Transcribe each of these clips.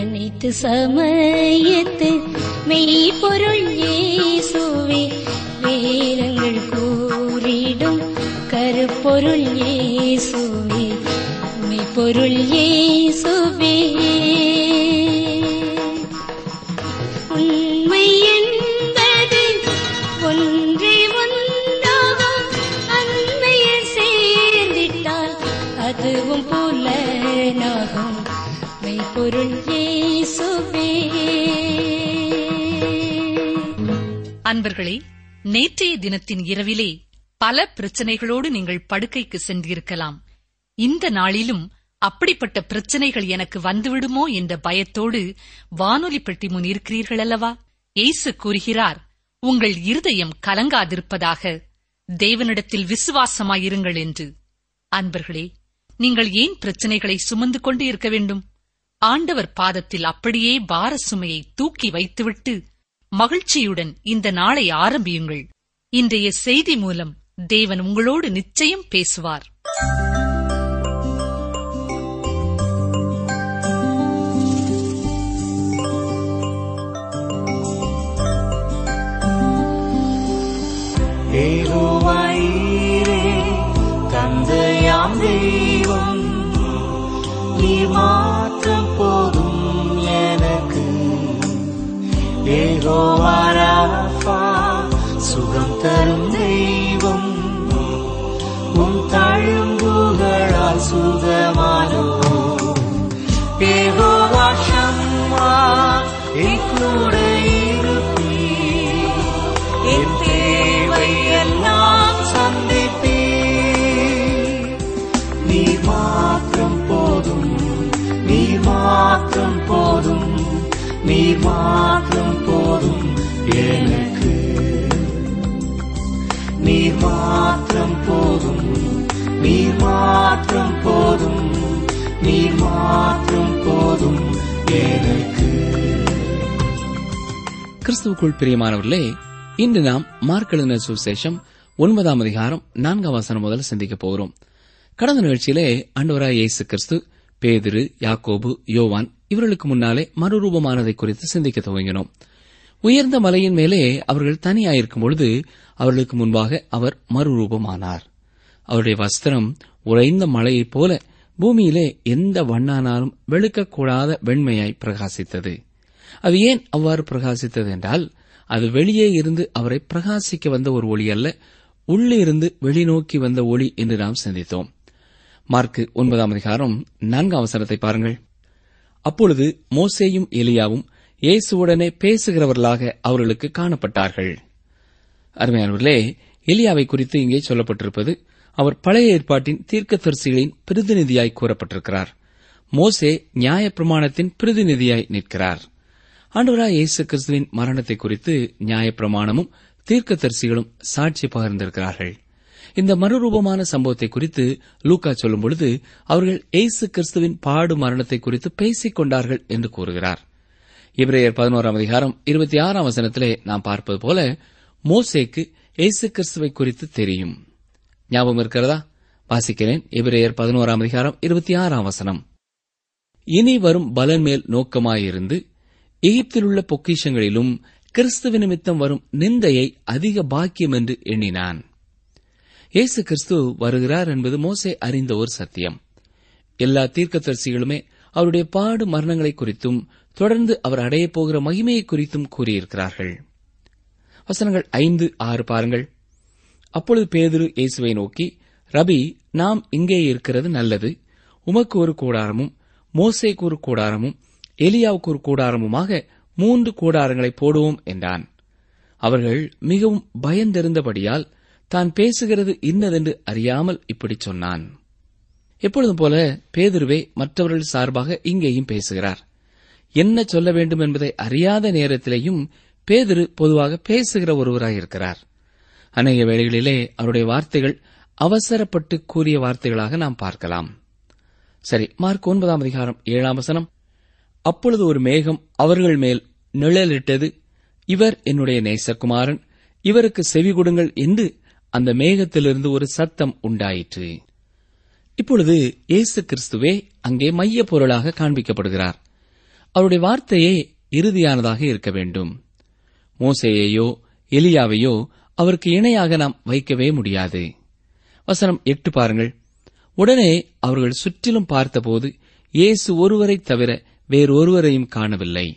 அனைத்து சமயத்து மெய்ப்பொருள் இயேசுவே வேதங்கள் கூறிடும் கருப்பொருள் இயேசுவே மெய்ப்பொருள் இயேசுவே உண்மை என்பது ஒன்றே ஒன்றாகும் அண்மையில் சேர்ந்திட்டால் அதுவும் புலனாகும் மெய்ப்பொருள் இயேசுவே அன்பர்களே நேற்றைய தினத்தின் இரவிலே பல பிரச்சனைகளோடு நீங்கள் படுக்கைக்கு சென்றிருக்கலாம் இந்த நாளிலும் அப்படிப்பட்ட பிரச்சனைகள் எனக்கு வந்துவிடுமோ என்ற பயத்தோடு வானொலி பெட்டி முன் இருக்கிறீர்கள் அல்லவா இயேசு கூறுகிறார் உங்கள் இருதயம் கலங்காதிருப்பதாக தேவனிடத்தில் விசுவாசமாயிருங்கள் என்று அன்பர்களே நீங்கள் ஏன் பிரச்சனைகளை சுமந்து கொண்டு இருக்க வேண்டும் ஆண்டவர் பாதத்தில் அப்படியே பார சுமையை தூக்கி வைத்துவிட்டு மகிழ்ச்சியுடன் இந்த நாளை ஆரம்பியுங்கள் இன்றைய செய்தி மூலம் தேவன் உங்களோடு நிச்சயம் பேசுவார் ஏகோவாயிரே தந்தையாம் தெய்வம் நீ மாற்றம் போதும் எனக்கு ஏகோவாராஃபா சுகம் தரும் தெய்வம் உன் தழும்புகளால் சுகமானோ ஏகோவா ஷம்மா என் கூட இருப்பீர் என் தேவை எல்லாம் சந்திப்பீர் நீ மாத்திரம் போதும் நீ மாத்திரம் போதும் நீ மாத்திரம் போதும் எனக்கு நீ மாத்திரம் போதும் நீ மாத்திரம் போதும் நீ மாத்திரம் போதும் எனக்கு கிறிஸ்துவுக்குள் பிரியமானவர்களே இன்று நாம் மார்க்கெழுதின சுவிசேஷம் ஒன்பதாம் அதிகாரம் நான்காம் வசனம் முதல் சிந்திக்கப் போகிறோம் கடந்த நிகழ்ச்சியிலே ஆண்டவராய் இயேசு கிறிஸ்து பேதிரு யாக்கோபு யோவான் இவர்களுக்கு முன்னாலே மறுரூபமானதை குறித்து சிந்திக்க துவங்கினோம் உயர்ந்த மலையின் மேலே அவர்கள் தனியாயிருக்கும் பொழுது அவர்களுக்கு முன்பாக அவர் மறுரூபமானார் அவருடைய வஸ்திரம் உறைந்த மலையைப் போல பூமியிலே எந்த வண்ணானாலும் வெளுக்கக்கூடாத வெண்மையாய் பிரகாசித்தது அது ஏன் அவ்வாறு பிரகாசித்தது என்றால் அது வெளியே இருந்து அவரை பிரகாசிக்க வந்த ஒரு ஒளி அல்ல உள்ளே இருந்து வெளிநோக்கி வந்த ஒளி என்று நாம் சிந்தித்தோம் மார்க்கு ஒன்பதாம் அதிகாரம் நான்காம் அவசரத்தை பாருங்கள் அப்பொழுது மோசேயும் எலியாவும் இயேசுவுடனே பேசுகிறவர்களாக அவர்களுக்கு காணப்பட்டார்கள் அருமையானவர்களே எலியாவை குறித்து இங்கே சொல்லப்பட்டிருப்பது அவர் பழைய ஏற்பாட்டின் தீர்க்கதரிசிகளின் பிரதிநிதியாய் கூறப்பட்டிருக்கிறார் மோசே நியாயப்பிரமாணத்தின் பிரதிநிதியாய் நிற்கிறார் ஆண்டவராய் இயேசு கிறிஸ்துவின் மரணத்தை குறித்து நியாயப்பிரமாணமும் தீர்க்கதரிசிகளும் சாட்சி பகிர்ந்திருக்கிறார்கள் இந்த மறுரூபமான சம்பவத்தை குறித்து லூக்கா சொல்லும் பொழுது அவர்கள் இயேசு கிறிஸ்துவின் பாடு மரணத்தை குறித்து பேசிக் கொண்டார்கள் என்று கூறுகிறார் இப்ரேயர் பதினோராம் அதிகாரம் இருபத்தி ஆறாம் வசனத்திலே நாம் பார்ப்பது போல மோசேக்கு இயேசு கிறிஸ்துவை குறித்து தெரியும் ஞாபகம் இருக்கிறதா வாசிக்கிறேன் இப்ரேயர் பதினோராம் அதிகாரம் இருபத்தி ஆறாம் வசனம் இனி வரும் பலன் மேல் நோக்கமாயிருந்து எகிப்திலுள்ள பொக்கிஷங்களிலும் கிறிஸ்துவ நிமித்தம் வரும் நிந்தையை அதிக பாக்கியம் என்று எண்ணினான் இயேசு கிறிஸ்து வருகிறார் என்பது மோசே அறிந்த ஒரு சத்தியம் எல்லா தீர்க்கதரிசிகளுமே அவருடைய பாடு மரணங்களை குறித்தும் தொடர்ந்து அவர் அடையப் போகிற மகிமையை குறித்தும் கூறியிருக்கிறார்கள் வசனங்கள் ஐந்து ஆறு பாருங்கள் அப்பொழுது பேதுரு இயேசுவை நோக்கி ரபி நாம் இங்கே இருக்கிறது நல்லது உமக்கு ஒரு கூடாரமும் மோசேக்கு ஒரு கூடாரமும் எலியாவுக்கு ஒரு கூடாரமுமாக மூன்று கூடாரங்களை போடுவோம் என்றான் அவர்கள் மிகவும் பயந்திருந்தபடியால் தான் பேசுகிறது இன்னதென்று அறியாமல் இப்படி சொன்னான் எப்பொழுதும் போல பேதுருவே மற்றவர்கள் சார்பாக இங்கேயும் பேசுகிறார் என்ன சொல்ல வேண்டும் என்பதை அறியாத நேரத்திலேயும் பேதுரு பொதுவாக பேசுகிற ஒருவராயிருக்கிறார் அநேக வேளைகளிலே அவருடைய வார்த்தைகள் அவசரப்பட்டு கூறிய வார்த்தைகளாக நாம் பார்க்கலாம் சரி மார்க் ஒன்பதாம் அதிகாரம் ஏழாம் வசனம் அப்பொழுது ஒரு மேகம் அவர்கள் மேல் நிழலிட்டது இவர் என்னுடைய நேசகுமாரன் இவருக்கு செவி கொடுங்கள் என்று அந்த மேகத்திலிருந்து ஒரு சத்தம் உண்டாயிற்று இப்பொழுது இயேசு கிறிஸ்துவே அங்கே மைய பொருளாக காண்பிக்கப்படுகிறார் அவருடைய வார்த்தையே இறுதியானதாக இருக்க வேண்டும் மோசேயையோ எலியாவையோ அவருக்கு இணையாக நாம் வைக்கவே முடியாது வசனம் எட்டு பாருங்கள் உடனே அவர்கள் சுற்றிலும் பார்த்தபோது இயேசு ஒருவரைத் தவிர வேறொருவரையும் காணவில்லை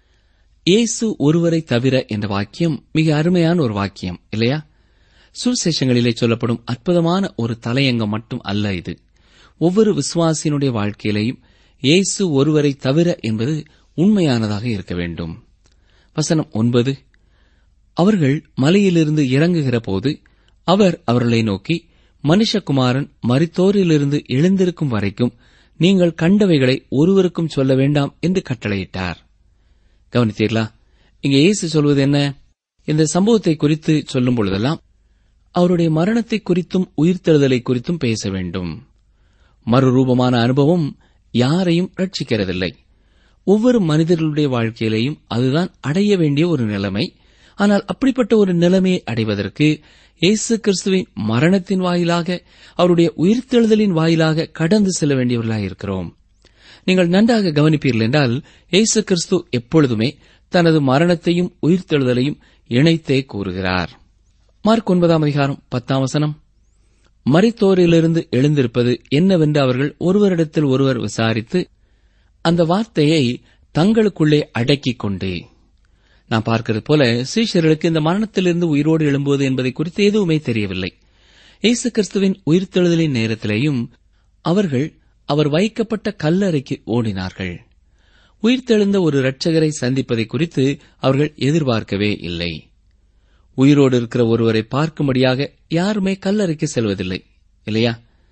இயேசு ஒருவரை தவிர என்ற வாக்கியம் மிக அருமையான ஒரு வாக்கியம் இல்லையா சுவிசேஷங்களிலே சொல்லப்படும் அற்புதமான ஒரு தலையங்கம் மட்டும் அல்ல இது ஒவ்வொரு விசுவாசியினுடைய வாழ்க்கையிலேயும் இயேசு ஒருவரை தவிர என்பது உண்மையானதாக இருக்க வேண்டும் வசனம் ஒன்பது அவர்கள் மலையிலிருந்து இறங்குகிற போது அவர் அவர்களை நோக்கி மனுஷகுமாரன் மரித்தோரிலிருந்து எழுந்திருக்கும் வரைக்கும் நீங்கள் கண்டவைகளை ஒருவருக்கும் சொல்ல வேண்டாம் என்று கட்டளையிட்டார் கவனித்தீர்களா இங்கே இயேசு சொல்வது என்ன இந்த சம்பவத்தை குறித்து சொல்லும் பொழுதெல்லாம் அவருடைய மரணத்தை குறித்தும் உயிர்த்தெழுதலை குறித்தும் பேச வேண்டும் மறுரூபமான அனுபவம் யாரையும் ரட்சிக்கிறதில்லை ஒவ்வொரு மனிதர்களுடைய வாழ்க்கையிலேயும் அதுதான் அடைய வேண்டிய ஒரு நிலைமை ஆனால் அப்படிப்பட்ட ஒரு நிலைமையை அடைவதற்கு இயேசு கிறிஸ்துவின் மரணத்தின் வாயிலாக அவருடைய உயிர்த்தெழுதலின் வாயிலாக கடந்து செல்ல வேண்டியவர்களாக இருக்கிறோம் நீங்கள் நன்றாக கவனிப்பீர்கள் என்றால் இயேசு கிறிஸ்து எப்பொழுதுமே தனது மரணத்தையும் உயிர்த்தெழுதலையும் இணைத்தே கூறுகிறார் மார்க் ஒன்பதாம் அதிகாரம் பத்தாம் வசனம் மரித்தோரிலிருந்து எழுந்திருப்பது என்னவென்று அவர்கள் ஒருவரிடத்தில் ஒருவர் விசாரித்து அந்த வார்த்தையை தங்களுக்குள்ளே அடக்கிக் கொண்டு நான் பார்க்கிறது போல சீஷர்களுக்கு இந்த மரணத்திலிருந்து உயிரோடு எழும்புவது என்பதை குறித்து எதுவுமே தெரியவில்லை இயேசு கிறிஸ்துவின் உயிர்த்தெழுதலின் நேரத்திலேயும் அவர்கள் அவர் வைக்கப்பட்ட கல்லறைக்கு ஓடினார்கள் உயிர்த்தெழுந்த ஒரு இரட்சகரை சந்திப்பதை குறித்து அவர்கள் எதிர்பார்க்கவே இல்லை உயிரோடு இருக்கிற ஒருவரை பார்க்கும்படியாக யாருமே கல்லறைக்கு செல்வதில்லை இல்லையா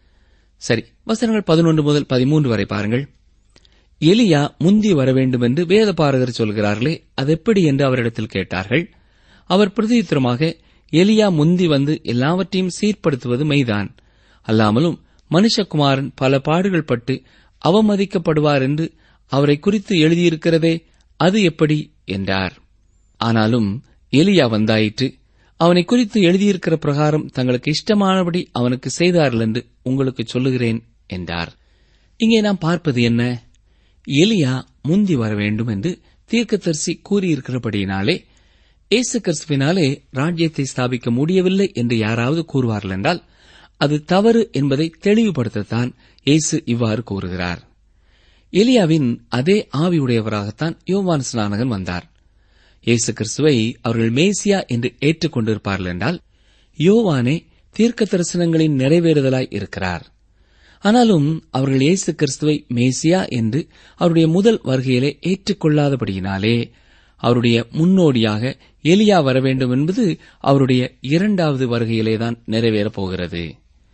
சரி வசனங்கள் பதினொன்று முதல் பதிமூன்று வரை பாருங்கள் எலியா முந்தி வர வேண்டும் என்று வேத பாரகர் சொல்கிறார்களே அது எப்படி என்று அவரிடத்தில் கேட்டார்கள் அவர் பிரதியுத்தரமாக எலியா முந்தி வந்து எல்லாவற்றையும் சீர்படுத்துவது மெய்தான் அல்லாமலும் மனுஷகுமாரன் பல பாடுகள் பட்டு அவமதிக்கப்படுவார் என்று அவரை குறித்து எழுதியிருக்கிறதே அது எப்படி என்றார் ஆனாலும் எலியா வந்தாயிற்று அவனை குறித்து எழுதியிருக்கிற பிரகாரம் தங்களுக்கு இஷ்டமானபடி அவனுக்கு செய்தார்கள் என்று உங்களுக்கு சொல்லுகிறேன் என்றார் இங்கே நாம் பார்ப்பது என்ன எலியா முந்தி வர வேண்டும் என்று தீர்க்கதரிசி கூறியிருக்கிறபடியினாலே இயேசு கிறிஸ்துவினாலே ராஜ்யத்தை ஸ்தாபிக்க முடியவில்லை என்று யாராவது கூறுவார்கள் என்றால் அது தவறு என்பதை தெளிவுபடுத்தத்தான் இயேசு இவ்வாறு கூறுகிறார் எலியாவின் அதே ஆவியுடையவராகத்தான் யோவான் ஸ்நானகன் வந்தார் இயேசு கிறிஸ்துவை அவர்கள் மேசியா என்று ஏற்றுக்கொண்டிருப்பார்கள் என்றால் யோவானே தீர்க்க தரிசனங்களின் நிறைவேறுதலாய் இருக்கிறார் ஆனாலும் அவர்கள் இயேசு கிறிஸ்துவை மேசியா என்று அவருடைய முதல் வருகையிலே ஏற்றுக்கொள்ளாதபடியினாலே அவருடைய முன்னோடியாக எலியா வர வேண்டும் என்பது அவருடைய இரண்டாவது வருகையிலேதான் நிறைவேறப் போகிறது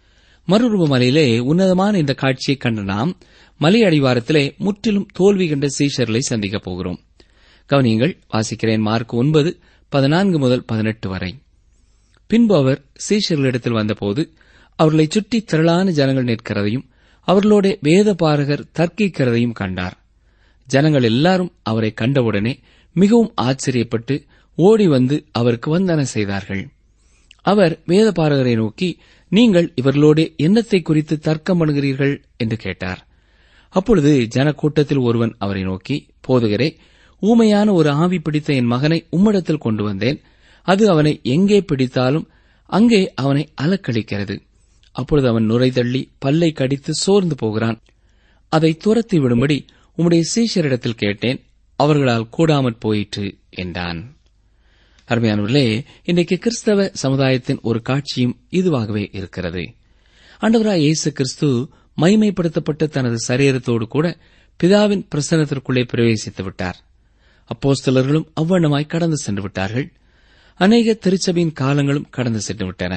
மறுரூப மலையிலே உன்னதமான இந்த காட்சியை கண்ட நாம் மலை அடிவாரத்திலே முற்றிலும் தோல்வி கண்ட சீஷர்களை சந்திக்கப் போகிறோம் கவனியங்கள் வாசிக்கிறேன் மார்க் ஒன்பது பதினான்கு முதல் பதினெட்டு வரை பின்பு அவர் சீஷர்களிடத்தில் வந்தபோது அவர்களை சுற்றி திரளான ஜனங்கள் நிற்கிறதையும் அவர்களோட வேத பாரகர் தர்க்கிக்கிறதையும் கண்டார் ஜனங்கள் எல்லாரும் அவரை கண்டவுடனே மிகவும் ஆச்சரியப்பட்டு ஓடி வந்து அவருக்கு வந்தன செய்தார்கள் அவர் வேத பாரகரை நோக்கி நீங்கள் இவர்களோடு என்னத்தை குறித்து தர்க்கம் பண்ணுகிறீர்கள் என்று கேட்டார் அப்பொழுது ஜனக்கூட்டத்தில் ஒருவன் அவரை நோக்கி போதுகிறே ஊமையான ஒரு ஆவி பிடித்த என் மகனை உம்மிடத்தில் கொண்டு வந்தேன் அது அவனை எங்கே பிடித்தாலும் அங்கே அவனை அலக்களிக்கிறது அப்பொழுது அவன் நுரை தள்ளி பல்லை கடித்து சோர்ந்து போகிறான் அதை துரத்தி விடும்படி உம்முடைய சீஷரிடத்தில் கேட்டேன் அவர்களால் கூடாமற் போயிற்று என்றான் அருமையானவர்களே இன்றைக்கு கிறிஸ்தவ சமுதாயத்தின் ஒரு காட்சியும் இதுவாகவே இருக்கிறது ஆண்டவராய் இயேசு கிறிஸ்து மைமைப்படுத்தப்பட்ட தனது சரீரத்தோடு கூட பிதாவின் பிரசனத்திற்குள்ளே பிரவேசித்து விட்டார் அப்போஸ்தலர்களும் அவ்வண்ணமாய் கடந்து சென்று விட்டார்கள் அநேக திருச்சபையின் காலங்களும் கடந்து சென்று விட்டன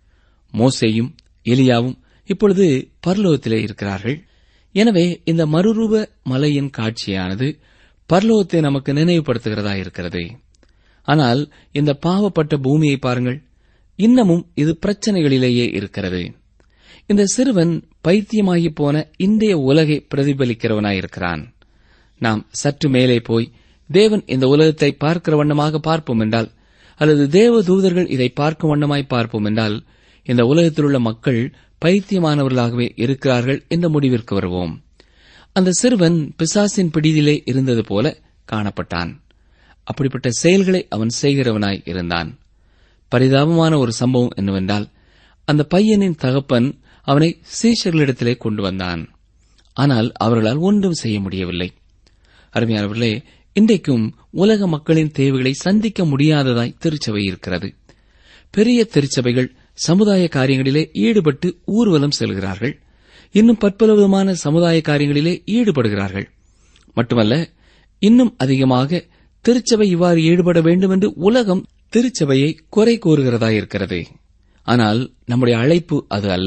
மோசேயும் எலியாவும் இப்பொழுது பரலோகத்திலே இருக்கிறார்கள் எனவே இந்த மறுரூப மலையின் காட்சியானது பரலோகத்தை நமக்கு நினைவுபடுத்துகிறதா இருக்கிறது ஆனால் இந்த பாவப்பட்ட பூமியை பாருங்கள் இன்னமும் இது பிரச்சனைகளிலேயே இருக்கிறது இந்த சிறுவன் பைத்தியமாகி போன இன்றைய உலகை பிரதிபலிக்கிறவனாயிருக்கிறான் நாம் சற்று மேலே போய் தேவன் இந்த உலகத்தை பார்க்கிற வண்ணமாக பார்ப்போம் என்றால் அல்லது தேவ தூதர்கள் இதை பார்க்கும் வண்ணமாய் பார்ப்போம் என்றால் இந்த உலகத்தில் உள்ள மக்கள் பைத்தியமானவர்களாகவே இருக்கிறார்கள் என்ற முடிவிற்கு வருவோம் அந்த சிறுவன் பிசாசின் பிடியிலே இருந்தது போல காணப்பட்டான் அப்படிப்பட்ட செயல்களை அவன் செய்கிறவனாய் இருந்தான் பரிதாபமான ஒரு சம்பவம் என்னவென்றால் அந்த பையனின் தகப்பன் அவனை சீஷர்களிடத்திலே கொண்டு வந்தான் ஆனால் அவர்களால் ஒன்றும் செய்ய முடியவில்லை அருமையானவர்களே இன்றைக்கும் உலக மக்களின் தேவைகளை சந்திக்க முடியாததாய் திருச்சபை இருக்கிறது பெரிய திருச்சபைகள் சமுதாய காரியங்களிலே ஈடுபட்டு ஊர்வலம் செல்கிறார்கள் இன்னும் பற்பல விதமான சமுதாய காரியங்களிலே ஈடுபடுகிறார்கள் மட்டுமல்ல இன்னும் அதிகமாக திருச்சபை இவ்வாறு ஈடுபட வேண்டும் என்று உலகம் திருச்சபையை குறை கூறுகிறதாயிருக்கிறது ஆனால் நம்முடைய அழைப்பு அது அல்ல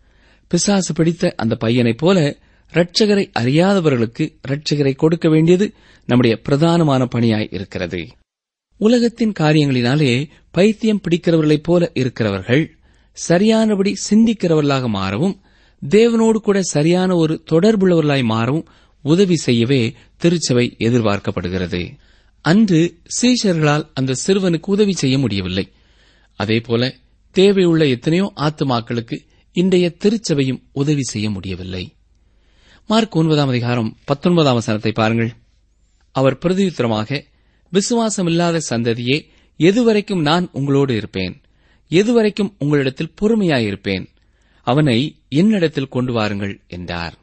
பிசாசு பிடித்த அந்த பையனைப் போல ரட்சகரை அறியாதவர்களுக்கு ரட்சகரை கொடுக்க வேண்டியது நம்முடைய பிரதானமான பணியாய் இருக்கிறது உலகத்தின் காரியங்களினாலே பைத்தியம் பிடிக்கிறவர்களைப் போல இருக்கிறவர்கள் சரியானபடி சிந்திக்கிறவர்களாக மாறவும் தேவனோடு கூட சரியான ஒரு தொடர்புள்ளவர்களாய் மாறவும் உதவி செய்யவே திருச்சபை எதிர்பார்க்கப்படுகிறது அன்று சீஷர்களால் அந்த சிறுவனுக்கு உதவி செய்ய முடியவில்லை அதேபோல தேவையுள்ள எத்தனையோ ஆத்துமாக்களுக்கு இன்றைய திருச்சபையும் உதவி செய்ய முடியவில்லை மார்க் ஒன்பதாம் அதிகாரம் பத்தொன்பதாம் வசனத்தை பாருங்கள் அவர் பிரதியுத்தரமாக விசுவாசமில்லாத சந்ததியே எதுவரைக்கும் நான் உங்களோடு இருப்பேன் எதுவரைக்கும் உங்களிடத்தில் பொறுமையாயிருப்பேன் அவனை என்னிடத்தில் கொண்டு வாருங்கள் என்றார்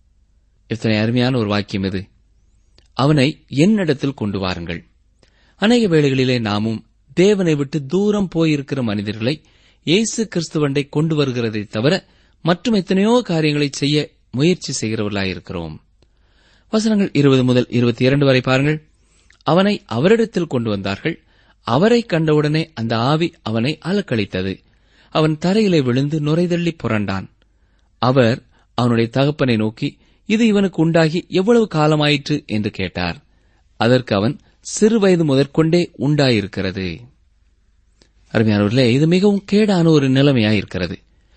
எத்தனை அருமையான ஒரு வாக்கியம் இது அவனை என்னிடத்தில் கொண்டு வாருங்கள் அநேக வேளைகளிலே நாமும் தேவனை விட்டு தூரம் போயிருக்கிற மனிதர்களை இயேசு கிறிஸ்துவண்டை கொண்டு வருகிறதை தவிர மற்றும் எத்தனையோ காரியங்களை செய்ய முயற்சி செய்கிறவர்களாயிருக்கிறோம் வசனங்கள் இருபது முதல் இருபத்தி இரண்டு வரை பாருங்கள் அவனை அவரிடத்தில் கொண்டு வந்தார்கள் அவரை கண்டவுடனே அந்த ஆவி அவனை அலக்களித்தது அவன் தரையிலே விழுந்து நுரைதள்ளி புரண்டான் அவர் அவனுடைய தகப்பனை நோக்கி இது இவனுக்கு உண்டாகி எவ்வளவு காலமாயிற்று என்று கேட்டார் அதற்கு அவன் சிறு வயது முதற்கொண்டே உண்டாயிருக்கிறது அருமையானவர்களே இது மிகவும் கேடான ஒரு நிலைமையாயிருக்கிறது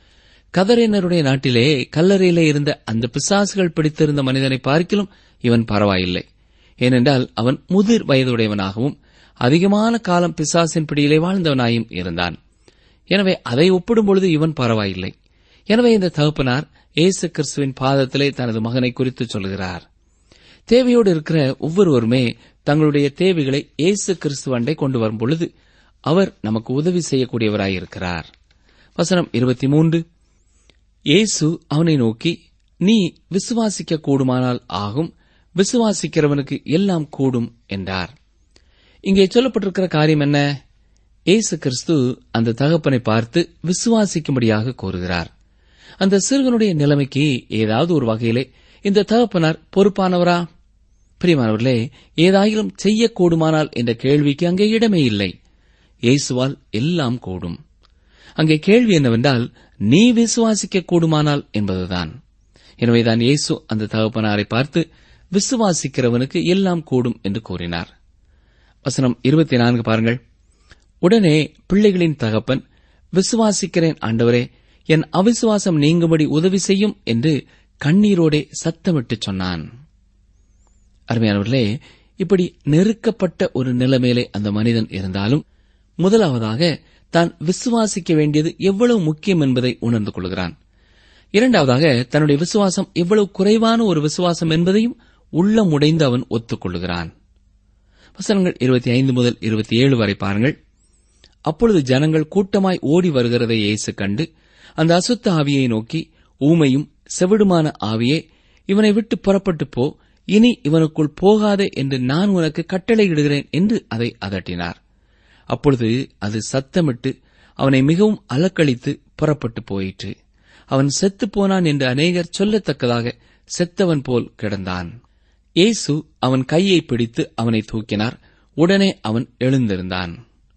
கதறினருடைய நாட்டிலே கல்லறையிலே இருந்த அந்த பிசாசுகள் பிடித்திருந்த மனிதனை பார்க்கிலும் இவன் பரவாயில்லை ஏனென்றால் அவன் முதிர் வயதுடையவனாகவும் அதிகமான காலம் பிசாசின் பிடியிலே வாழ்ந்தவனாயும் இருந்தான் எனவே அதை ஒப்பிடும்பொழுது இவன் பரவாயில்லை எனவே இந்த தகப்பனார் இயேசு கிறிஸ்துவின் பாதத்திலே தனது மகனை குறித்து சொல்கிறார் தேவையோடு இருக்கிற ஒவ்வொருவருமே தங்களுடைய தேவைகளை இயேசு கிறிஸ்துவண்டை கொண்டு வரும் பொழுது அவர் நமக்கு உதவி செய்யக்கூடியவராயிருக்கிறார் வசனம் இருபத்தி மூன்று இயேசு அவனை நோக்கி நீ விசுவாசிக்க கூடுமானால் ஆகும் விசுவாசிக்கிறவனுக்கு எல்லாம் கூடும் என்றார் இங்கே சொல்லப்பட்டிருக்கிற காரியம் என்ன இயேசு கிறிஸ்து அந்த தகப்பனை பார்த்து விசுவாசிக்கும்படியாக கூறுகிறார் அந்த சிறுவனுடைய நிலைமைக்கு ஏதாவது ஒரு வகையிலே இந்த தகப்பனார் பொறுப்பானவரா பிரியமானவர்களே ஏதாயிலும் செய்யக்கூடுமானால் என்ற கேள்விக்கு அங்கே இடமே இல்லை இயேசுவால் எல்லாம் கூடும் அங்கே கேள்வி என்னவென்றால் நீ விசுவாசிக்க கூடுமானால் என்பதுதான் எனவேதான் இயேசு அந்த தகப்பனாரை பார்த்து விசுவாசிக்கிறவனுக்கு எல்லாம் கூடும் என்று கூறினார் வசனம் இருபத்தி நான்கு பாருங்கள் உடனே பிள்ளைகளின் தகப்பன் விசுவாசிக்கிறேன் ஆண்டவரே என் அவிசுவாசம் நீங்கும்படி உதவி செய்யும் என்று கண்ணீரோடே சத்தமிட்டு சொன்னான் அருமையானவர்களே இப்படி நெருக்கப்பட்ட ஒரு நிலைமையிலே அந்த மனிதன் இருந்தாலும் முதலாவதாக தான் விசுவாசிக்க வேண்டியது எவ்வளவு முக்கியம் என்பதை உணர்ந்து கொள்கிறான் இரண்டாவதாக தன்னுடைய விசுவாசம் எவ்வளவு குறைவான ஒரு விசுவாசம் என்பதையும் உள்ளம் உடைந்து அவன் ஒத்துக்கொள்கிறான் வசனங்கள் இருபத்தி ஐந்து முதல் இருபத்தி ஏழு வரை பாருங்கள் அப்பொழுது ஜனங்கள் கூட்டமாய் ஓடி வருகிறதை இயேசு கண்டு அந்த அசுத்த ஆவியை நோக்கி ஊமையும் செவிடுமான ஆவியே இவனை விட்டு புறப்பட்டு போ இனி இவனுக்குள் போகாதே என்று நான் உனக்கு கட்டளையிடுகிறேன் என்று அதை அதட்டினார் அப்பொழுது அது சத்தமிட்டு அவனை மிகவும் அலக்களித்து புறப்பட்டு போயிற்று அவன் செத்துப் போனான் என்று அநேகர் சொல்லத்தக்கதாக செத்தவன் போல் கிடந்தான் இயேசு அவன் கையை பிடித்து அவனை தூக்கினார் உடனே அவன் எழுந்திருந்தான்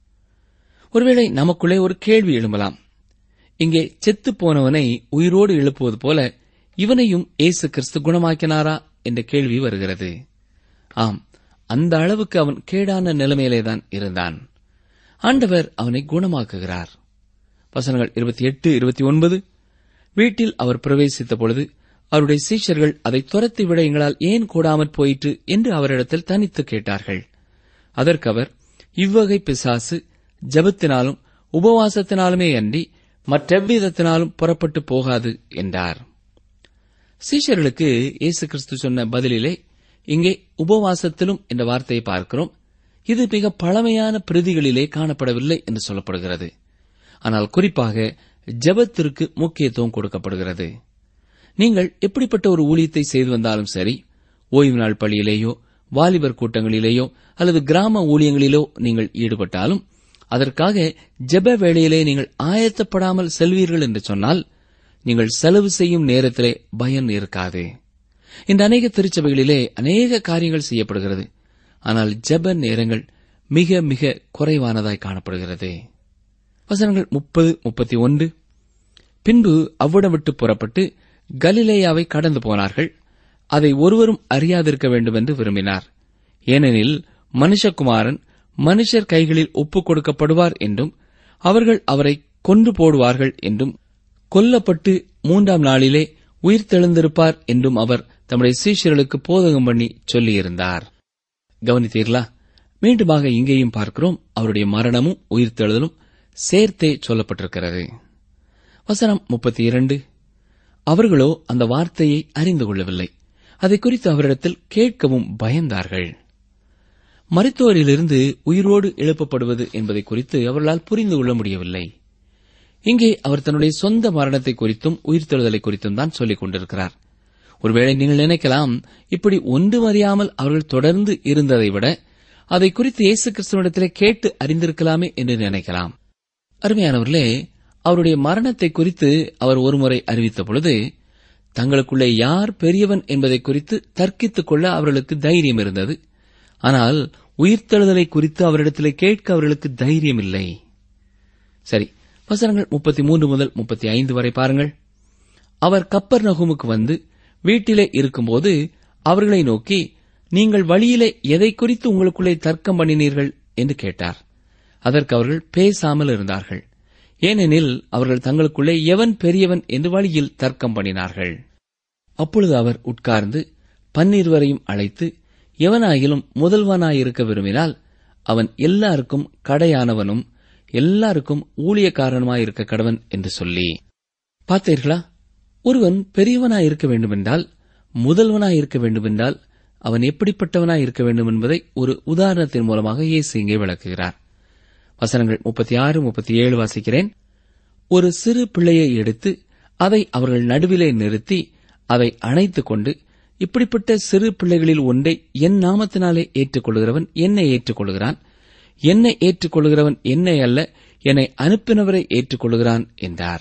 ஒருவேளை நமக்குள்ளே ஒரு கேள்வி எழும்பலாம் இங்கே செத்துப் போனவனை உயிரோடு எழுப்புவது போல இவனையும் இயேசு கிறிஸ்து குணமாக்கினாரா என்ற கேள்வி வருகிறது ஆம் அந்த அளவுக்கு அவன் கேடான நிலைமையிலேதான் இருந்தான் ஆண்டவர் அவனை குணமாக்குகிறார் வசனங்கள் இருபத்தி எட்டு இருபத்தி ஒன்பது வீட்டில் அவர் பிரவேசித்த பொழுது அவருடைய சீஷர்கள் அதை துரத்தி விட எங்களால் ஏன் கூடாமற் போயிற்று என்று அவரிடத்தில் தனித்து கேட்டார்கள் அதற்கு அவர் இவ்வகை பிசாசு ஜபத்தினாலும் உபவாசத்தினாலுமே அன்றி மற்றெவ்விதத்தினாலும் புறப்பட்டு போகாது என்றார் சீஷர்களுக்கு இயேசு கிறிஸ்து சொன்ன பதிலிலே இங்கே உபவாசத்திலும் என்ற வார்த்தையை பார்க்கிறோம் இது மிக பழமையான பிரதிகளிலே காணப்படவில்லை என்று சொல்லப்படுகிறது ஆனால் குறிப்பாக ஜெபத்திற்கு முக்கியத்துவம் கொடுக்கப்படுகிறது நீங்கள் எப்படிப்பட்ட ஒரு ஊழியத்தை செய்து வந்தாலும் சரி ஓய்வு நாள் பள்ளியிலேயோ வாலிபர் கூட்டங்களிலேயோ அல்லது கிராம ஊழியங்களிலோ நீங்கள் ஈடுபட்டாலும் அதற்காக ஜெப வேளையிலே நீங்கள் ஆயத்தப்படாமல் செல்வீர்கள் என்று சொன்னால் நீங்கள் செலவு செய்யும் நேரத்திலே பயன் இருக்காது இந்த அநேக திருச்சபைகளிலே அநேக காரியங்கள் செய்யப்படுகிறது ஆனால் ஜெப நேரங்கள் மிக மிக குறைவானதாய் காணப்படுகிறது வசனங்கள் முப்பது முப்பத்தி ஒன்று பின்பு அவ்விடம் விட்டு புறப்பட்டு கலிலேயாவை கடந்து போனார்கள் அதை ஒருவரும் அறியாதிருக்க வேண்டும் என்று விரும்பினார் ஏனெனில் மனுஷகுமாரன் மனுஷர் கைகளில் ஒப்புக் கொடுக்கப்படுவார் என்றும் அவர்கள் அவரை கொன்று போடுவார்கள் என்றும் கொல்லப்பட்டு மூன்றாம் நாளிலே உயிர்த்தெழுந்திருப்பார் என்றும் அவர் தம்முடைய சீஷர்களுக்கு போதகம் பண்ணி சொல்லியிருந்தார் கவனித்தீர்களா மீண்டுமாக இங்கேயும் பார்க்கிறோம் அவருடைய மரணமும் உயிர்த்தெழுதலும் சேர்த்தே சொல்லப்பட்டிருக்கிறது வசனம் முப்பத்தி இரண்டு அவர்களோ அந்த வார்த்தையை அறிந்து கொள்ளவில்லை அதை குறித்து அவரிடத்தில் கேட்கவும் பயந்தார்கள் மருத்துவரிலிருந்து உயிரோடு எழுப்பப்படுவது என்பதை குறித்து அவர்களால் புரிந்து கொள்ள முடியவில்லை இங்கே அவர் தன்னுடைய சொந்த மரணத்தை குறித்தும் உயிர்த்தெழுதலை குறித்தும் தான் சொல்லிக் கொண்டிருக்கிறார் ஒருவேளை நீங்கள் நினைக்கலாம் இப்படி ஒன்றும் அறியாமல் அவர்கள் தொடர்ந்து இருந்ததை விட அதை குறித்து இயேசு கிறிஸ்துவனிடத்திலே கேட்டு அறிந்திருக்கலாமே என்று நினைக்கலாம் அருமையானவர்களே அவருடைய மரணத்தை குறித்து அவர் ஒருமுறை அறிவித்த பொழுது தங்களுக்குள்ளே யார் பெரியவன் என்பதை குறித்து தர்க்கித்துக் கொள்ள அவர்களுக்கு தைரியம் இருந்தது ஆனால் உயிர்த்தெழுதலை குறித்து அவரிடத்திலே கேட்க அவர்களுக்கு தைரியம் இல்லை சரி வசனங்கள் முப்பத்தி மூன்று முதல் முப்பத்தி ஐந்து வரை பாருங்கள் அவர் கப்பர் நகுமுக்கு வந்து வீட்டிலே இருக்கும்போது அவர்களை நோக்கி நீங்கள் வழியிலே எதை குறித்து உங்களுக்குள்ளே தர்க்கம் பண்ணினீர்கள் என்று கேட்டார் அதற்கு அவர்கள் பேசாமல் இருந்தார்கள் ஏனெனில் அவர்கள் தங்களுக்குள்ளே எவன் பெரியவன் என்று வழியில் தர்க்கம் பண்ணினார்கள் அப்பொழுது அவர் உட்கார்ந்து பன்னிருவரையும் அழைத்து எவனாயிலும் முதல்வனாயிருக்க விரும்பினால் அவன் எல்லாருக்கும் கடையானவனும் எல்லாருக்கும் ஊழியக்காரனுமாயிருக்க கடவன் என்று சொல்லி பார்த்தீர்களா ஒருவன் பெரியவனாயிருக்க வேண்டுமென்றால் முதல்வனாயிருக்க வேண்டுமென்றால் அவன் எப்படிப்பட்டவனாய் இருக்க வேண்டும் என்பதை ஒரு உதாரணத்தின் மூலமாக இயேசு இங்கே விளக்குகிறார் வசனங்கள் முப்பத்தி ஆறு முப்பத்தி ஏழு வாசிக்கிறேன் ஒரு சிறு பிள்ளையை எடுத்து அதை அவர்கள் நடுவிலே நிறுத்தி அதை அணைத்துக் கொண்டு இப்படிப்பட்ட சிறு பிள்ளைகளில் ஒன்றை என் நாமத்தினாலே ஏற்றுக்கொள்கிறவன் என்னை ஏற்றுக்கொள்கிறான் என்னை ஏற்றுக்கொள்கிறவன் என்னை அல்ல என்னை அனுப்பினவரை ஏற்றுக்கொள்கிறான் என்றார்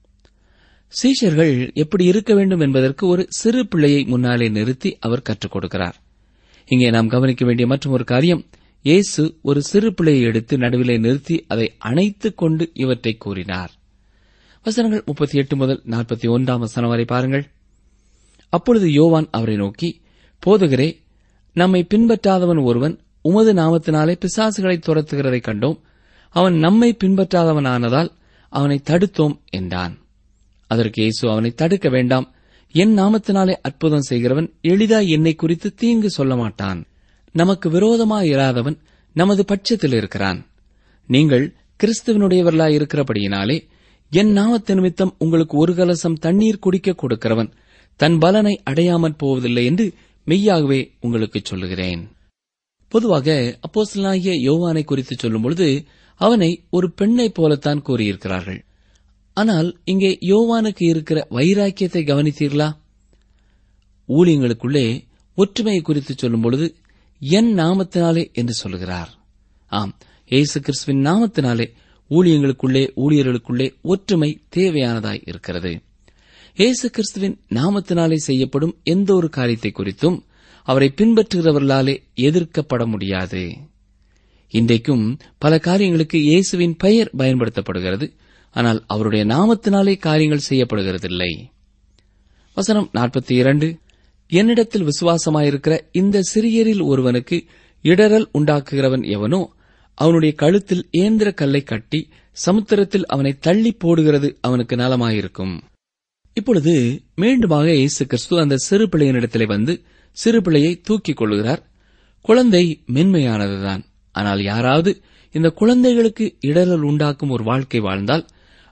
சீஷர்கள் எப்படி இருக்க வேண்டும் என்பதற்கு ஒரு சிறு பிள்ளையை முன்னாலே நிறுத்தி அவர் கற்றுக் கொடுக்கிறார் இங்கே நாம் கவனிக்க வேண்டிய மற்றும் ஒரு காரியம் இயேசு ஒரு சிறு பிள்ளையை எடுத்து நடுவிலே நிறுத்தி அதை அணைத்துக் கொண்டு இவற்றை கூறினார் வசனங்கள் முப்பத்தி எட்டு முதல் நாற்பத்தி ஒன்றாம் வசனம் வரை பாருங்கள் அப்பொழுது யோவான் அவரை நோக்கி போதுகிறே நம்மை பின்பற்றாதவன் ஒருவன் உமது நாமத்தினாலே பிசாசுகளை துரத்துகிறதைக் கண்டோம் அவன் நம்மை பின்பற்றாதவன் ஆனதால் அவனை தடுத்தோம் என்றான் அதற்கு இயேசு அவனை தடுக்க வேண்டாம் என் நாமத்தினாலே அற்புதம் செய்கிறவன் எளிதாய் என்னை குறித்து தீங்கு சொல்ல மாட்டான் நமக்கு விரோதமாயிராதவன் நமது பட்சத்தில் இருக்கிறான் நீங்கள் கிறிஸ்துவனுடையவர்களாய் இருக்கிறபடியினாலே என் நாமத்து நிமித்தம் உங்களுக்கு ஒரு கலசம் தண்ணீர் குடிக்க கொடுக்கிறவன் தன் பலனை அடையாமற் போவதில்லை என்று மெய்யாகவே உங்களுக்கு சொல்லுகிறேன் பொதுவாக அப்போஸ்தலனாகிய யோவானை குறித்து சொல்லும்பொழுது அவனை ஒரு பெண்ணைப் போலத்தான் கூறியிருக்கிறார்கள் ஆனால் இங்கே யோவானுக்கு இருக்கிற வைராக்கியத்தை கவனித்தீர்களா ஊழியங்களுக்குள்ளே ஒற்றுமையை குறித்து சொல்லும்பொழுது என் நாமத்தினாலே என்று சொல்லுகிறார் ஆம் இயேசு கிறிஸ்துவின் நாமத்தினாலே ஊழியங்களுக்குள்ளே ஊழியர்களுக்குள்ளே ஒற்றுமை தேவையானதாய் இருக்கிறது இயேசு கிறிஸ்துவின் நாமத்தினாலே செய்யப்படும் எந்த ஒரு காரியத்தை குறித்தும் அவரை பின்பற்றுகிறவர்களாலே எதிர்க்கப்பட முடியாது இன்றைக்கும் பல காரியங்களுக்கு இயேசுவின் பெயர் பயன்படுத்தப்படுகிறது ஆனால் அவருடைய நாமத்தினாலே காரியங்கள் செய்யப்படுகிறதில்லை வசனம் நாற்பத்தி இரண்டு என்னிடத்தில் விசுவாசமாயிருக்கிற இந்த சிறியரில் ஒருவனுக்கு இடரல் உண்டாக்குகிறவன் எவனோ அவனுடைய கழுத்தில் ஏந்திர கல்லை கட்டி சமுத்திரத்தில் அவனை தள்ளி போடுகிறது அவனுக்கு நலமாயிருக்கும் இப்பொழுது மீண்டுமாக இயேசு கிறிஸ்து அந்த சிறு பிள்ளையினிடத்திலே வந்து சிறு பிள்ளையை தூக்கிக் கொள்கிறார் குழந்தை மென்மையானதுதான் ஆனால் யாராவது இந்த குழந்தைகளுக்கு இடரல் உண்டாக்கும் ஒரு வாழ்க்கை வாழ்ந்தால்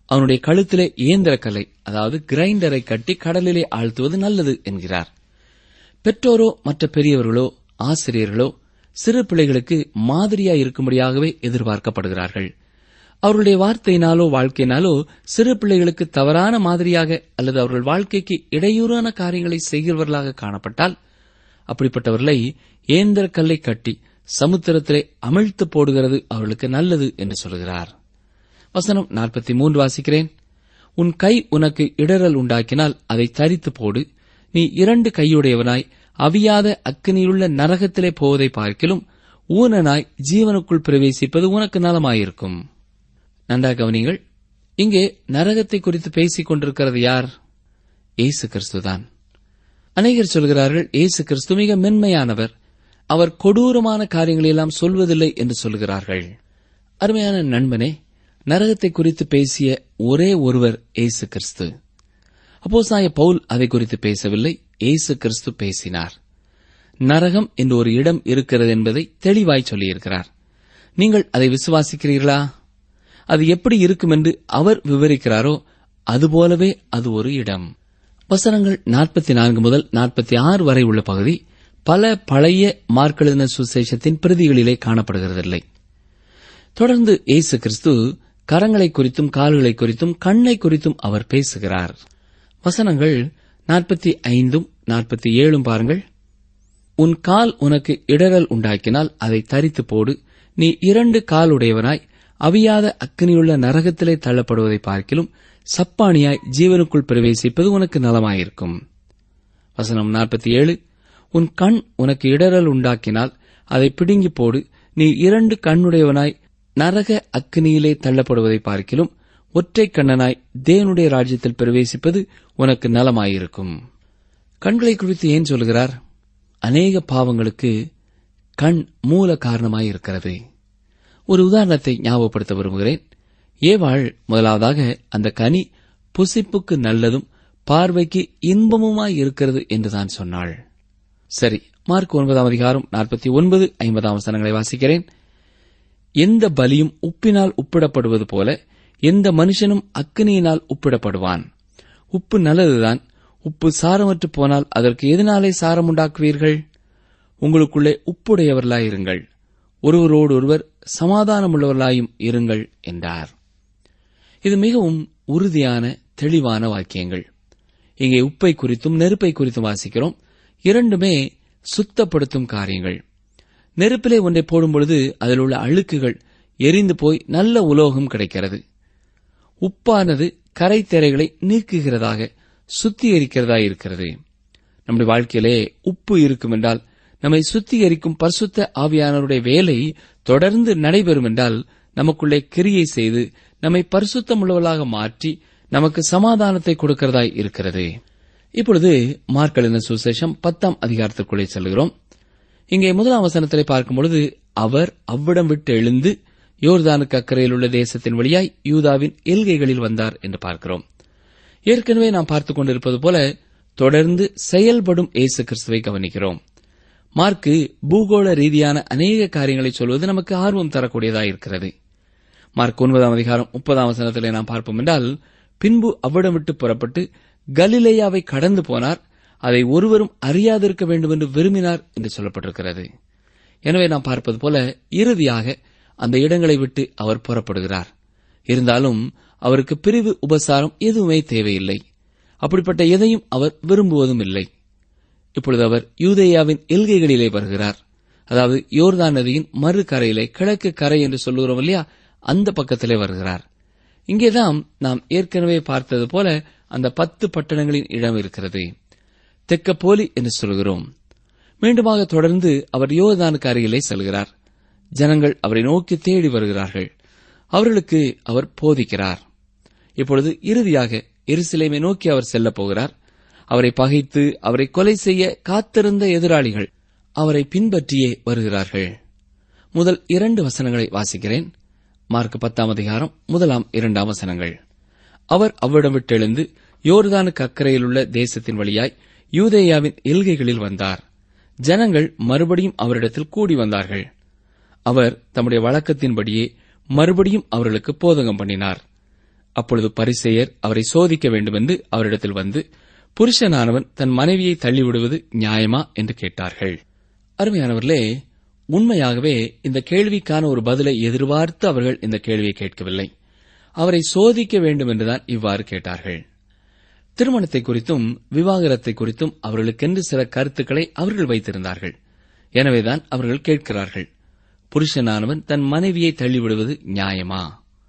அவனுடைய கழுத்திலே இயந்திர கல்லை அதாவது கிரைண்டரை கட்டி கடலிலே ஆழ்த்துவது நல்லது என்கிறார் பெற்றோரோ மற்ற பெரியவர்களோ ஆசிரியர்களோ சிறு பிள்ளைகளுக்கு மாதிரியாய் இருக்கும்படியாகவே எதிர்பார்க்கப்படுகிறார்கள் அவர்களுடைய வார்த்தையினாலோ வாழ்க்கையினாலோ சிறு பிள்ளைகளுக்கு தவறான மாதிரியாக அல்லது அவர்கள் வாழ்க்கைக்கு இடையூறான காரியங்களை செய்கிறவர்களாக காணப்பட்டால் அப்படிப்பட்டவர்களை ஏந்திர கல்லை கட்டி சமுத்திரத்திலே அமிழ்த்து போடுகிறது அவர்களுக்கு நல்லது என்று சொல்கிறார் வசனம் நாற்பத்தி மூன்று வாசிக்கிறேன் உன் கை உனக்கு இடறல் உண்டாக்கினால் அதை தரித்து போடு நீ இரண்டு கையுடையவனாய் அவியாத அக்கினியுள்ள நரகத்திலே போவதை பார்க்கிலும் ஊனனாய் ஜீவனுக்குள் பிரவேசிப்பது உனக்கு நலமாயிருக்கும் நன்றா கவனிங்கள் இங்கே நரகத்தை குறித்து பேசிக் கொண்டிருக்கிறது யார் இயேசு கிறிஸ்துதான் அநேகர் சொல்கிறார்கள் இயேசு கிறிஸ்து மிக மென்மையானவர் அவர் கொடூரமான காரியங்களெல்லாம் சொல்வதில்லை என்று சொல்கிறார்கள் அருமையான நண்பனே நரகத்தை குறித்து பேசிய ஒரே ஒருவர் இயேசு கிறிஸ்து அப்போஸ்தாய பவுல் அதை குறித்து பேசவில்லை இயேசு கிறிஸ்து பேசினார் நரகம் என்று ஒரு இடம் இருக்கிறது என்பதை தெளிவாய் சொல்லியிருக்கிறார் நீங்கள் அதை விசுவாசிக்கிறீர்களா அது எப்படி இருக்கும் என்று அவர் விவரிக்கிறாரோ அதுபோலவே அது ஒரு இடம் வசனங்கள் நாற்பத்தி நான்கு முதல் நாற்பத்தி ஆறு வரை உள்ள பகுதி பல பழைய மார்க்கெழுதின சுசேஷத்தின் பிரதிகளிலே காணப்படுகிறதில்லை தொடர்ந்து இயேசு கிறிஸ்து கரங்களை குறித்தும் கால்களை குறித்தும் கண்ணை குறித்தும் அவர் பேசுகிறார் வசனங்கள் நாற்பத்தி ஐந்தும் நாற்பத்தி ஏழும் பாருங்கள் உன் கால் உனக்கு இடரல் உண்டாக்கினால் அதை தரித்து போடு நீ இரண்டு கால் உடையவனாய் அவியாத அக்கினியுள்ள நரகத்திலே தள்ளப்படுவதை பார்க்கிலும் சப்பானியாய் ஜீவனுக்குள் பிரவேசிப்பது உனக்கு நலமாயிருக்கும் வசனம் நாற்பத்தி ஏழு உன் கண் உனக்கு இடரல் உண்டாக்கினால் அதை பிடுங்கி போடு நீ இரண்டு கண்ணுடையவனாய் நரக அக்கினியிலே தள்ளப்படுவதை பார்க்கிலும் ஒற்றை கண்ணனாய் தேவனுடைய ராஜ்யத்தில் பிரவேசிப்பது உனக்கு நலமாயிருக்கும் கண்களை குறித்து ஏன் சொல்கிறார் அநேக பாவங்களுக்கு கண் மூல காரணமாயிருக்கிறது ஒரு உதாரணத்தை ஞாபகப்படுத்த விரும்புகிறேன் ஏவாள் முதலாவதாக அந்த கனி புசிப்புக்கு நல்லதும் பார்வைக்கு இன்பமுமாய் இருக்கிறது என்றுதான் சொன்னாள் சரி மார்க் ஒன்பதாம் அதிகாரம் நாற்பத்தி ஒன்பது ஐம்பதாம் வசனங்களை வாசிக்கிறேன் எந்த பலியும் உப்பினால் உப்பிடப்படுவது போல எந்த மனுஷனும் அக்கினியினால் உப்பிடப்படுவான் உப்பு நல்லதுதான் உப்பு சாரமற்று போனால் அதற்கு எதனாலே சாரம் உண்டாக்குவீர்கள் உங்களுக்குள்ளே உப்புடையவர்களாயிருங்கள் ஒருவரோடு ஒருவர் சமாதானமுள்ளவர்களாயும் இருங்கள் என்றார் இது மிகவும் உறுதியான தெளிவான வாக்கியங்கள் இங்கே உப்பை குறித்தும் நெருப்பை குறித்தும் வாசிக்கிறோம் இரண்டுமே சுத்தப்படுத்தும் காரியங்கள் நெருப்பிலே ஒன்றை போடும் பொழுது அதில் உள்ள அழுக்குகள் எரிந்து போய் நல்ல உலோகம் கிடைக்கிறது உப்பானது கரைத்தெரைகளை நீக்குகிறதாக சுத்திகரிக்கிறதா இருக்கிறது நம்முடைய வாழ்க்கையிலே உப்பு இருக்கும் என்றால் நம்மை சுத்திகரிக்கும் பரிசுத்த ஆவியானவருடைய வேலை தொடர்ந்து நடைபெறும் என்றால் நமக்குள்ளே கிரியை செய்து நம்மை பரிசுத்தமுள்ளவர்களாக மாற்றி நமக்கு சமாதானத்தை கொடுக்கிறதாய் இருக்கிறது இப்பொழுது மார்க்கலின சுசேஷம் பத்தாம் அதிகாரத்திற்குள்ளே செல்கிறோம் இங்கே முதலாம் வசனத்திலே பார்க்கும்பொழுது அவர் அவ்விடம் விட்டு எழுந்து யோர்தானுக்கு அக்கறையில் உள்ள தேசத்தின் வழியாய் யூதாவின் எல்கைகளில் வந்தார் என்று பார்க்கிறோம் ஏற்கனவே நாம் பார்த்துக் கொண்டிருப்பது போல தொடர்ந்து செயல்படும் இயேசு கிறிஸ்துவை கவனிக்கிறோம் மார்க்கு பூகோள ரீதியான அநேக காரியங்களை சொல்வது நமக்கு ஆர்வம் தரக்கூடியதாக இருக்கிறது மார்க் ஒன்பதாம் அதிகாரம் முப்பதாம் வசனத்திலே நாம் பார்ப்போம் என்றால் பின்பு அவ்விடம் விட்டு புறப்பட்டு கலிலேயாவை கடந்து போனார் அதை ஒருவரும் அறியாதிருக்க வேண்டும் என்று விரும்பினார் என்று சொல்லப்பட்டிருக்கிறது எனவே நாம் பார்ப்பது போல இறுதியாக அந்த இடங்களை விட்டு அவர் புறப்படுகிறார் இருந்தாலும் அவருக்கு பிரிவு உபசாரம் எதுவுமே தேவையில்லை அப்படிப்பட்ட எதையும் அவர் விரும்புவதும் இல்லை இப்பொழுது அவர் யூதேயாவின் எல்கைகளிலே வருகிறார் அதாவது யோர்தான் நதியின் மறு கரையிலே கிழக்கு கரை என்று சொல்லுகிறோம் இல்லையா அந்த பக்கத்திலே வருகிறார் இங்கேதான் நாம் ஏற்கனவே பார்த்தது போல அந்த பத்து பட்டணங்களின் இடம் இருக்கிறது தெக்கப்போலி என்று சொல்கிறோம் மீண்டுமாக தொடர்ந்து அவர் யோர்தானுக்கு அருகிலே செல்கிறார் ஜனங்கள் அவரை நோக்கி தேடி வருகிறார்கள் அவர்களுக்கு அவர் போதிக்கிறார் இப்பொழுது இறுதியாக எருசலேமை நோக்கி அவர் செல்லப் போகிறார் அவரை பகைத்து அவரை கொலை செய்ய காத்திருந்த எதிராளிகள் அவரை பின்பற்றியே வருகிறார்கள் முதல் இரண்டு வசனங்களை வாசிக்கிறேன் மார்க் பத்தாம் அதிகாரம் முதலாம் இரண்டாம் வசனங்கள் அவர் அவ்விடம் விட்டெழுந்து யோர்தானுக்கு அக்கறையில் உள்ள தேசத்தின் வழியாய் யூதேயாவின் எல்கைகளில் வந்தார் ஜனங்கள் மறுபடியும் அவரிடத்தில் கூடி வந்தார்கள் அவர் தம்முடைய வழக்கத்தின்படியே மறுபடியும் அவர்களுக்கு போதகம் பண்ணினார் அப்பொழுது பரிசேயர் அவரை சோதிக்க வேண்டுமென்று அவரிடத்தில் வந்து புருஷனானவன் தன் மனைவியை தள்ளிவிடுவது நியாயமா என்று கேட்டார்கள் அருமையானவர்களே உண்மையாகவே இந்த கேள்விக்கான ஒரு பதிலை எதிர்பார்த்து அவர்கள் இந்த கேள்வியை கேட்கவில்லை அவரை சோதிக்க வேண்டும் என்றுதான் இவ்வாறு கேட்டார்கள் திருமணத்தை குறித்தும் விவாகரத்தை குறித்தும் அவர்களுக்கென்று சில கருத்துக்களை அவர்கள் வைத்திருந்தார்கள் எனவேதான் அவர்கள் கேட்கிறார்கள் புருஷனானவன் தன் மனைவியை தள்ளிவிடுவது நியாயமா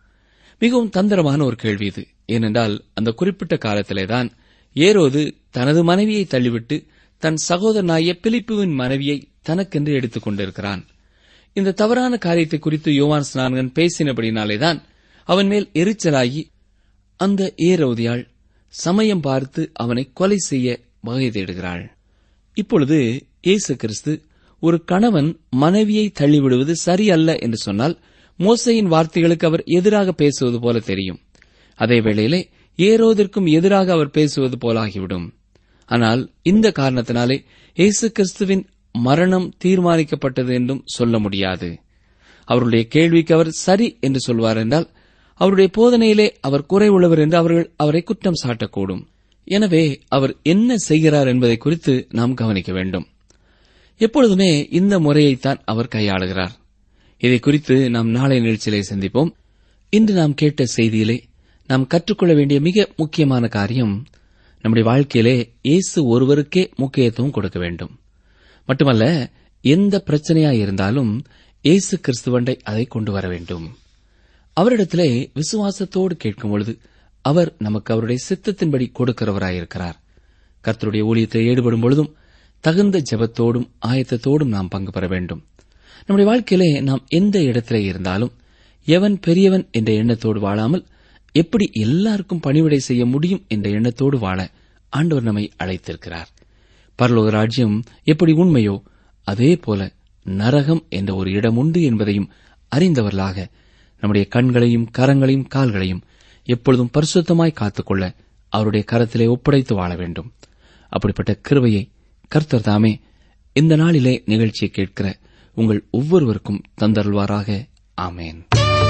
மிகவும் தந்திரமான ஒரு கேள்வி இது ஏனென்றால் அந்த குறிப்பிட்ட காலத்திலேதான் ஏரோது தனது மனைவியை தள்ளிவிட்டு தன் சகோதரனாய பிலிப்புவின் மனைவியை தனக்கென்று எடுத்துக் கொண்டிருக்கிறான் இந்த தவறான காரியத்தை குறித்து யோவான் ஸ்நானகன் பேசினபடினாலேதான் அவன் மேல் எரிச்சலாகி அந்த ஏரோதியாள் சமயம் பார்த்து அவனை கொலை செய்ய வகை தேடுகிறாள் இப்பொழுது இயேசு கிறிஸ்து ஒரு கணவன் மனைவியை தள்ளிவிடுவது சரியல்ல என்று சொன்னால் மோசையின் வார்த்தைகளுக்கு அவர் எதிராக பேசுவது போல தெரியும் அதே வேளையிலே ஏரோதிற்கும் எதிராக அவர் பேசுவது போலாகிவிடும் ஆனால் இந்த காரணத்தினாலே இயேசு கிறிஸ்துவின் மரணம் தீர்மானிக்கப்பட்டது என்றும் சொல்ல முடியாது அவருடைய கேள்விக்கு அவர் சரி என்று சொல்வார் என்றால் அவருடைய போதனையிலே அவர் குறை உள்ளவர் என்று அவர்கள் அவரை குற்றம் சாட்டக்கூடும் எனவே அவர் என்ன செய்கிறார் என்பதை குறித்து நாம் கவனிக்க வேண்டும் எப்பொழுதுமே இந்த முறையைத்தான் அவர் கையாளுகிறார் இதை குறித்து நாம் நாளை நிகழ்ச்சியிலே சந்திப்போம் இன்று நாம் கேட்ட செய்தியிலே நாம் கற்றுக்கொள்ள வேண்டிய மிக முக்கியமான காரியம் நம்முடைய வாழ்க்கையிலே இயேசு ஒருவருக்கே முக்கியத்துவம் கொடுக்க வேண்டும் மட்டுமல்ல எந்த பிரச்சனையா இருந்தாலும் இயேசு கிறிஸ்துவண்டை அதை கொண்டு வர வேண்டும் அவரிடத்திலே விசுவாசத்தோடு கேட்கும் பொழுது அவர் நமக்கு அவருடைய சித்தத்தின்படி கொடுக்கிறவராயிருக்கிறார் கர்த்தருடைய ஊழியத்தை ஈடுபடும் பொழுதும் தகுந்த ஜெபத்தோடும் ஆயத்தத்தோடும் நாம் பங்கு பெற வேண்டும் நம்முடைய வாழ்க்கையிலே நாம் எந்த இடத்திலே இருந்தாலும் எவன் பெரியவன் என்ற எண்ணத்தோடு வாழாமல் எப்படி எல்லாருக்கும் பணிவிடை செய்ய முடியும் என்ற எண்ணத்தோடு வாழ ஆண்டவர் நம்மை அழைத்திருக்கிறார் பரலோக ராஜ்யம் எப்படி உண்மையோ அதே போல நரகம் என்ற ஒரு இடம் உண்டு என்பதையும் அறிந்தவர்களாக நம்முடைய கண்களையும் கரங்களையும் கால்களையும் எப்பொழுதும் பரிசுத்தமாய் காத்துக்கொள்ள அவருடைய கரத்திலே ஒப்படைத்து வாழ வேண்டும் அப்படிப்பட்ட கிருபையை கர்த்தர் தாமே இந்த நாளிலே நிகழ்ச்சியை கேட்கிற உங்கள் ஒவ்வொருவருக்கும் தந்தருள்வாராக ஆமேன்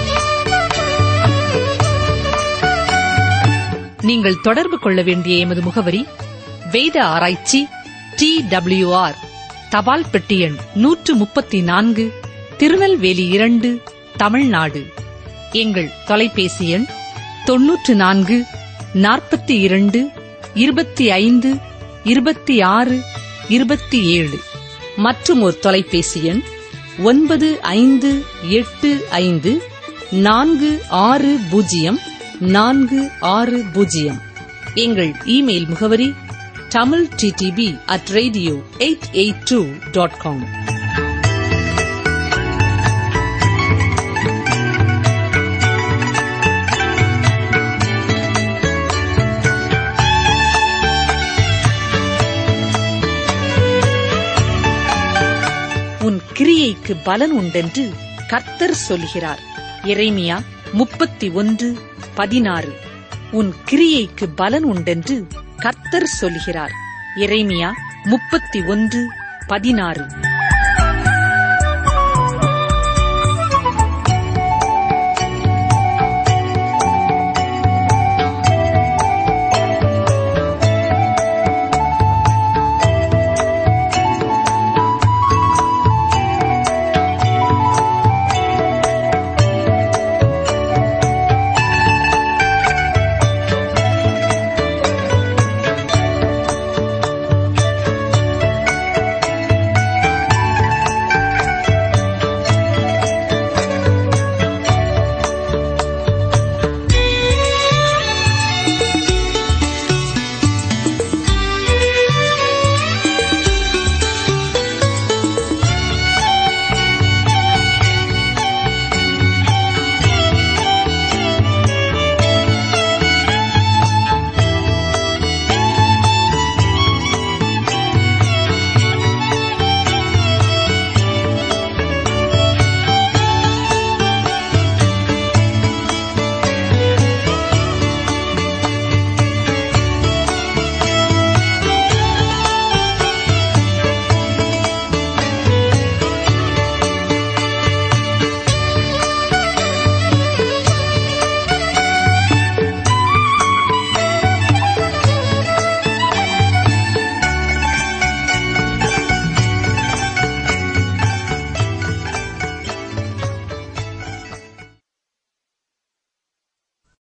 நீங்கள் தொடர்பு கொள்ள வேண்டிய எமது முகவரி வேத ஆராய்ச்சி டி ஆர் தபால் பெட்டி எண் நூற்று முப்பத்தி நான்கு திருநெல்வேலி இரண்டு தமிழ்நாடு எங்கள் தொலைபேசி எண் தொன்னூற்று நான்கு நாற்பத்தி இரண்டு இருபத்தி ஐந்து இருபத்தி ஆறு இருபத்தி ஏழு மற்றும் ஒரு தொலைபேசி எண் ஒன்பது ஐந்து எட்டு ஐந்து நான்கு ஆறு பூஜ்ஜியம் நான்கு ஆறு பூஜ்ஜியம் எங்கள் இமெயில் முகவரி Tamil DTP at radio eight eight two dot com உன் கிரியைக்கு பலன் உண்டென்று கர்த்தர் சொல்கிறார் எரேமியா முப்பத்தி ஒன்று பதினாறு உன் கிரியைக்கு பலன் உண்டென்று கர்த்தர் சொல்கிறார் எரேமியா முப்பத்தி ஒன்று பதினாறு